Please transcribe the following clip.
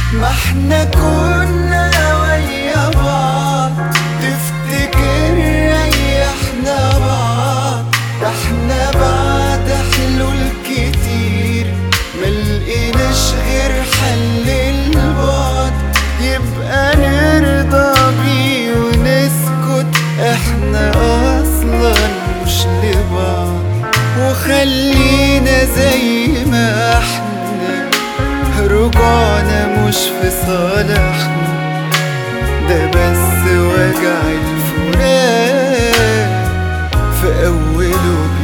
ما احنا كنا ويا بعض تفتكر ريحنا بعض ده احنا بعد حلول كتير ملقناش غير حل البعد يبقى نرضى بيه ونسكت احنا اصلا مش لبعض وخلينا زي ما احنا رجوعنا مش في صالحنا ده بس وجع الفراق في أوله